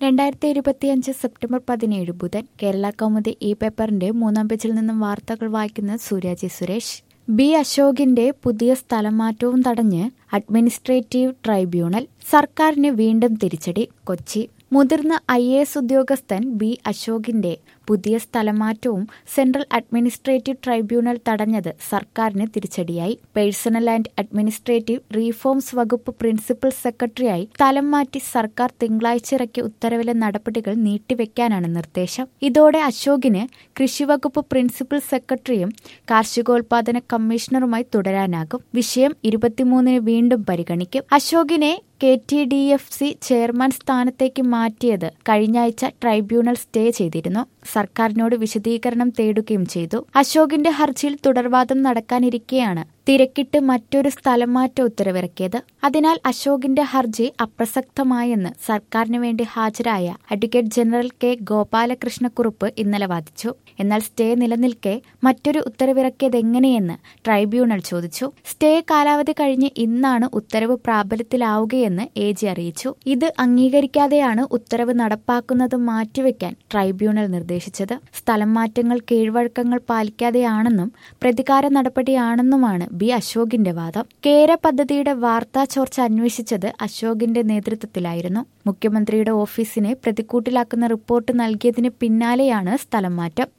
രണ്ടായിരത്തി ഇരുപത്തിയഞ്ച് സെപ്റ്റംബർ പതിനേഴ് ബുധൻ കേരള കൗമുദി ഇ പേപ്പറിന്റെ മൂന്നാം പേജിൽ നിന്നും വാർത്തകൾ വായിക്കുന്ന സൂര്യാജി സുരേഷ് ബി അശോകിന്റെ പുതിയ സ്ഥലം മാറ്റവും തടഞ്ഞ് അഡ്മിനിസ്ട്രേറ്റീവ് ട്രൈബ്യൂണൽ സർക്കാരിന് വീണ്ടും തിരിച്ചടി കൊച്ചി മുതിർന്ന ഐ എ എസ് ഉദ്യോഗസ്ഥൻ ബി അശോകിന്റെ പുതിയ സ്ഥലമാറ്റവും സെൻട്രൽ അഡ്മിനിസ്ട്രേറ്റീവ് ട്രൈബ്യൂണൽ തടഞ്ഞത് സർക്കാരിന് തിരിച്ചടിയായി പേഴ്സണൽ ആൻഡ് അഡ്മിനിസ്ട്രേറ്റീവ് റീഫോംസ് വകുപ്പ് പ്രിൻസിപ്പൽ സെക്രട്ടറിയായി സ്ഥലം മാറ്റി സർക്കാർ തിങ്കളാഴ്ച ഇറക്കിയ ഉത്തരവിലെ നടപടികൾ നീട്ടിവെക്കാനാണ് നിർദ്ദേശം ഇതോടെ അശോകിന് കൃഷിവകുപ്പ് പ്രിൻസിപ്പൽ സെക്രട്ടറിയും കാർഷികോൽപാദന കമ്മീഷണറുമായി തുടരാനാകും വിഷയം ഇരുപത്തിമൂന്നിന് വീണ്ടും പരിഗണിക്കും അശോകിനെ K T D F C chairman സ്ഥാനത്തേക്ക് മാറ്റിയത് കഴിഞ്ഞയാഴ്ച ട്രൈബ്യൂണൽ സ്റ്റേ ചെയ്തിരുന്നു സർക്കാരിനോട് വിശദീകരണം തേടുകയും ചെയ്തു അശോകിന്റെ ഹർജിയിൽ തുടർവാദം നടക്കാനിരിക്കെയാണ് തിരക്കിട്ട് മറ്റൊരു സ്ഥലം മാറ്റ ഉത്തരവിറക്കിയത് അതിനാൽ അശോകിന്റെ ഹർജി അപ്രസക്തമായെന്ന് സർക്കാരിന് വേണ്ടി ഹാജരായ അഡ്വക്കേറ്റ് ജനറൽ കെ ഗോപാലകൃഷ്ണക്കുറുപ്പ് ഇന്നലെ വാദിച്ചു എന്നാൽ സ്റ്റേ നിലനിൽക്കെ മറ്റൊരു ഉത്തരവിറക്കിയത് എങ്ങനെയെന്ന് ട്രൈബ്യൂണൽ ചോദിച്ചു സ്റ്റേ കാലാവധി കഴിഞ്ഞ് ഇന്നാണ് ഉത്തരവ് പ്രാബല്യത്തിലാവുകയെന്ന് എ ജി അറിയിച്ചു ഇത് അംഗീകരിക്കാതെയാണ് ഉത്തരവ് നടപ്പാക്കുന്നത് മാറ്റിവെക്കാൻ ട്രൈബ്യൂണൽ നിർദ്ദേശിച്ചത് സ്ഥലം മാറ്റങ്ങൾ കീഴ്വഴക്കങ്ങൾ പാലിക്കാതെയാണെന്നും പ്രതികാര നടപടിയാണെന്നുമാണ് ബി അശോകിന്റെ വാദം കേര പദ്ധതിയുടെ വാർത്താ ചോർച്ച അന്വേഷിച്ചത് അശോകിന്റെ നേതൃത്വത്തിലായിരുന്നു മുഖ്യമന്ത്രിയുടെ ഓഫീസിനെ പ്രതിക്കൂട്ടിലാക്കുന്ന റിപ്പോർട്ട് നൽകിയതിന് പിന്നാലെയാണ് സ്ഥലം മാറ്റം